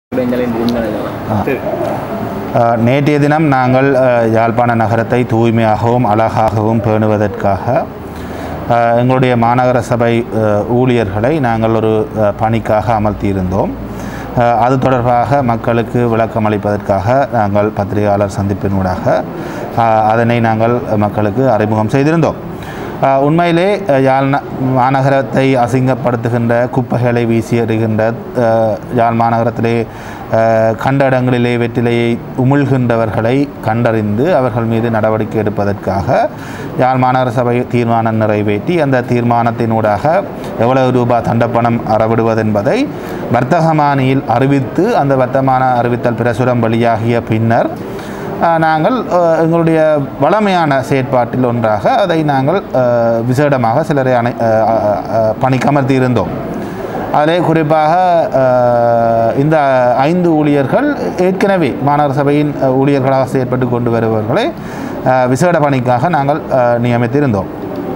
அஹ், நேற்றைய தினம் நாங்கள் அஹ், யாழ்ப்பாண நகரத்தை தூய்மையாகவும் அழகாகவும் பேணுவதற்காக அஹ், எங்களுடைய மாநகர சபை அஹ், ஊழியர்களை நாங்கள் ஒரு அஹ், பணிக்காக அமர்த்தியிருந்தோம் அஹ், அது தொடர்பாக மக்களுக்கு விளக்கம் அளிப்பதற்காக நாங்கள் பத்திரிகையாளர் சந்திப்பினூடாக அஹ், அதனை நாங்கள் மக்களுக்கு அறிமுகம் செய்திருந்தோம் அஹ், உண்மையிலே அஹ், யாழ் ந- மாநகரத்தை அசிங்கப்படுத்துகின்ற குப்பைகளை வீசி எறிகின்ற அஹ், யாழ் மாநகரத்திலே அஹ், கண்ட இடங்களிலே வெற்றிலையை உமிழ்கின்றவர்களை கண்டறிந்து அவர்கள் மீது நடவடிக்கை எடுப்பதற்காக யாழ் மாநகர சபை தீர்மானம் நிறைவேற்றி அந்த தீர்மானத்தினூடாக எவ்வளவு ரூபாய் தண்டப்பணம் அறவிடுவது என்பதை வர்த்தகமானியில் அறிவித்து அந்த வர்த்தமான அறிவித்தல் பிரசுரம் வெளியாகிய பின்னர் அஹ், நாங்கள் அஹ், எங்களுடைய வளமையான செயற்பாட்டில் ஒன்றாக அதை நாங்கள் அஹ், விசேடமாக சிலரை அணை அஹ், அஹ், அஹ், பணிக்கமர்த்தி இருந்தோம் அதிலே குறிப்பாக அஹ், இந்த ஐந்து ஊழியர்கள் ஏற்கனவே மாநகர சபையின் அஹ், ஊழியர்களாக செயற்பட்டு கொண்டு வருபவர்களை அஹ், விசேட பணிக்காக நாங்கள் அஹ், நியமித்திருந்தோம்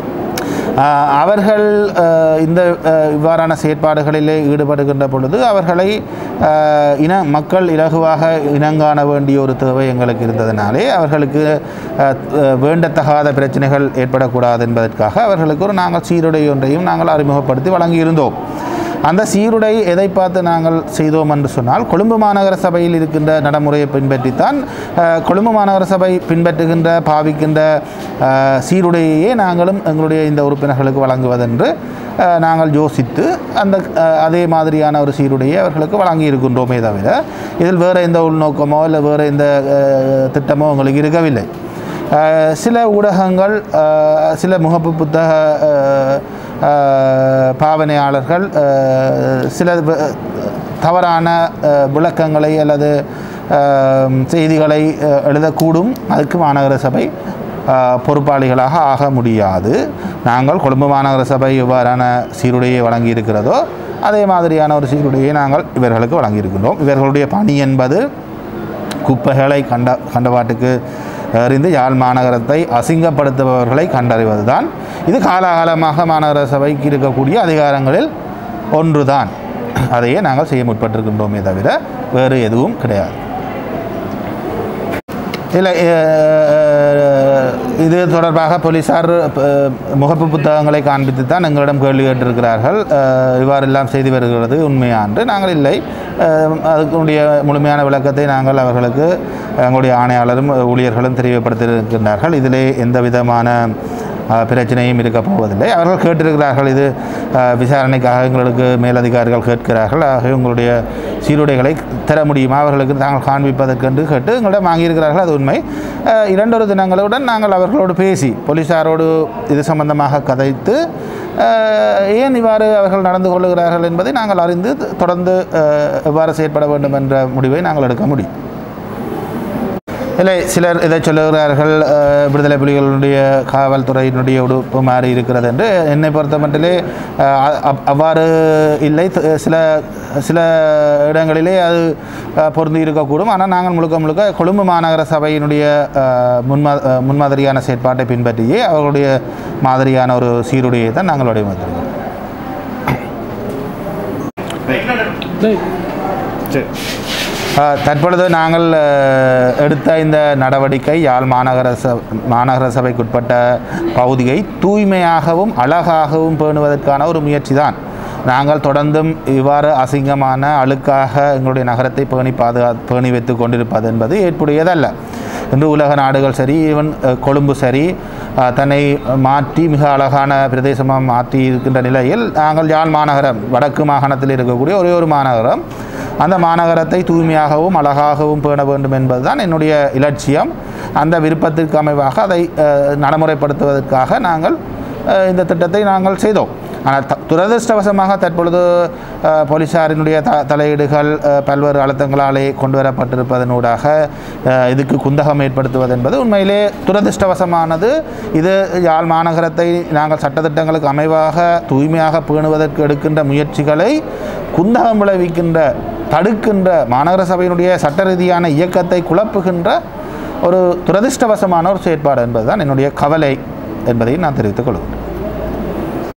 ஆஹ் அவர்கள் ஆஹ் இந்த ஆஹ் இவ்வாறான செயற்பாடுகளிலே ஈடுபடுகின்ற பொழுது அவர்களை ஆஹ் இன மக்கள் இலகுவாக இனங்காண வேண்டிய ஒரு தேவை எங்களுக்கு இருந்ததினாலே அவர்களுக்கு ஆஹ் ஆஹ் வேண்டத்தகாத பிரச்சனைகள் ஏற்படக்கூடாது என்பதற்காக அவர்களுக்கு ஒரு நாங்கள் சீருடை ஒன்றையும் நாங்கள் அறிமுகப்படுத்தி வழங்கியிருந்தோம் அந்த சீருடை எதை பார்த்து நாங்கள் செய்தோம் என்று சொன்னால் கொழும்பு மாநகர சபையில் இருக்கின்ற நடைமுறையை பின்பற்றித்தான் அஹ், கொழும்பு மாநகர சபை பின்பற்றுகின்ற பாவிக்கின்ற அஹ், சீருடையையே நாங்களும் எங்களுடைய இந்த உறுப்பினர்களுக்கு வழங்குவதென்று அஹ், நாங்கள் யோசித்து அந்த அஹ், அதே மாதிரியான ஒரு சீருடையை அவர்களுக்கு வழங்கி இருக்கின்றோமே தவிர இதில் வேறு எந்த உள்நோக்கமோ இல்லை வேறு எந்த அஹ், திட்டமோ எங்களுக்கு இருக்கவில்லை அஹ், சில ஊடகங்கள் அஹ், சில முகப்பு புத்தக அஹ், அஹ், பாவனையாளர்கள் அஹ், சில வ- தவறான அஹ், விளக்கங்களை அல்லது அஹ், செய்திகளை அஹ், எழுதக்கூடும் அதுக்கு மாநகர சபை அஹ், பொறுப்பாளிகளாக ஆக முடியாது நாங்கள் கொழும்பு மாநகர சபை எவ்வாறான சீருடையை வழங்கி இருக்கிறதோ அதே மாதிரியான ஒரு சீருடையை நாங்கள் இவர்களுக்கு வழங்கியிருக்கின்றோம் இவர்களுடைய பணி என்பது குப்பைகளை கண்ட கண்டவாட்டுக்கு எறிந்து யாழ் மாநகரத்தை அசிங்கப்படுத்துபவர்களை கண்டறிவதுதான் இது காலாகாலமாக மாநகர சபைக்கு இருக்கக்கூடிய அதிகாரங்களில் ஒன்றுதான் அதையே நாங்கள் செய்ய முற்பட்டிருக்கின்றோமே தவிர வேறு எதுவும் கிடையாது இல்லை அஹ், இது தொடர்பாக போலீசார் அஹ், முகப்பு புத்தகங்களை காண்பித்து தான் எங்களிடம் கேள்வி கேட்டிருக்கிறார்கள் அஹ், இவ்வாறெல்லாம் செய்து வருகிறது உண்மையா என்று நாங்கள் இல்லை அஹ், அதுக்குடைய முழுமையான விளக்கத்தை நாங்கள் அவர்களுக்கு எங்களுடைய ஆணையாளரும் ஊழியர்களும் தெரியப்படுத்தியிருக்கின்றார்கள் இதிலே எந்த விதமான அஹ், பிரச்சனையும் இருக்க போவதில்லை அவர்கள் கேட்டிருக்கிறார்கள் இது அஹ், விசாரணைக்காக எங்களுக்கு மேலதிகாரிகள் கேட்கிறார்கள் ஆகவே உங்களுடைய சீருடைகளை தர முடியுமா அவர்களுக்கு தாங்கள் காண்பிப்பதற்கென்று கேட்டு எங்களிடம் வாங்கியிருக்கிறார்கள் அது உண்மை அஹ், இரண்டொரு தினங்களுடன் நாங்கள் அவர்களோடு பேசி போலீஸாரோடு இது சம்பந்தமாக கதைத்து அஹ், ஏன் இவ்வாறு அவர்கள் நடந்து கொள்ளுகிறார்கள் என்பதை நாங்கள் அறிந்து தொடர்ந்து அஹ், எவ்வாறு செயற்பட வேண்டும் என்ற முடிவை நாங்கள் எடுக்க முடியும் இல்லை சிலர் இதை சொல்லுகிறார்கள் அஹ், விடுதலை புலிகளுடைய காவல்துறையினுடைய உடுப்பு மாறி இருக்கிறது என்று என்னை பொறுத்த மட்டிலே அஹ், அ- அப்- அவ்வாறு இல்லை த- சில சில இடங்களிலே அது அஹ், பொருந்தி இருக்கக்கூடும் ஆனால் நாங்கள் முழுக்க முழுக்க கொழும்பு மாநகர சபையினுடைய அஹ், முன்மா அஹ், முன்மாதிரியான செயற்பாட்டை பின்பற்றியே அவர்களுடைய மாதிரியான ஒரு சீருடையை தான் நாங்கள் வடிவமைத்திருக்கோம் அஹ், தற்பொழுது நாங்கள் அஹ், எடுத்த இந்த நடவடிக்கை யாழ் மாநகர ச மாநகர சபைக்குட்பட்ட பகுதியை தூய்மையாகவும் அழகாகவும் பேணுவதற்கான ஒரு முயற்சி தான் நாங்கள் தொடர்ந்தும் இவ்வாறு அசிங்கமான அழுக்காக எங்களுடைய நகரத்தை பேணி பாதுகா பேணி வைத்து கொண்டிருப்பது என்பது ஏற்புடையதல்ல இன்று உலக நாடுகள் சரி ஈவன் அஹ், கொழும்பு சரி அஹ், தன்னை மாற்றி மிக அழகான பிரதேசமாக மாற்றி இருக்கின்ற நிலையில் நாங்கள் யாழ் மாநகரம் வடக்கு மாகாணத்தில் இருக்கக்கூடிய ஒரே ஒரு மாநகரம் அந்த மாநகரத்தை தூய்மையாகவும் அழகாகவும் பேண வேண்டும் என்பதுதான் என்னுடைய இலட்சியம் அந்த விருப்பத்திற்கு அமைவாக அதை அஹ், நடைமுறைப்படுத்துவதற்காக நாங்கள் அஹ், இந்த திட்டத்தை நாங்கள் செய்தோம் ஆனால் த துரதிருஷ்டவசமாக தற்பொழுது அஹ், போலீசாரினுடைய த தலையீடுகள் அஹ், பல்வேறு அழுத்தங்களாலே கொண்டு வரப்பட்டிருப்பதனூடாக அஹ், இதுக்கு குந்தகம் ஏற்படுத்துவது என்பது உண்மையிலே துரதிருஷ்டவசமானது இது யாழ் மாநகரத்தை நாங்கள் சட்டத்திட்டங்களுக்கு அமைவாக தூய்மையாக பேணுவதற்கு எடுக்கின்ற முயற்சிகளை குந்தகம் விளைவிக்கின்ற தடுக்கின்ற மாநகர சபையினுடைய சட்ட ரீதியான இயக்கத்தை குழப்புகின்ற ஒரு துரதிர்ஷ்டவசமான ஒரு செயற்பாடு என்பதுதான் என்னுடைய கவலை என்பதை நான் தெரிவித்துக் கொள்கிறேன்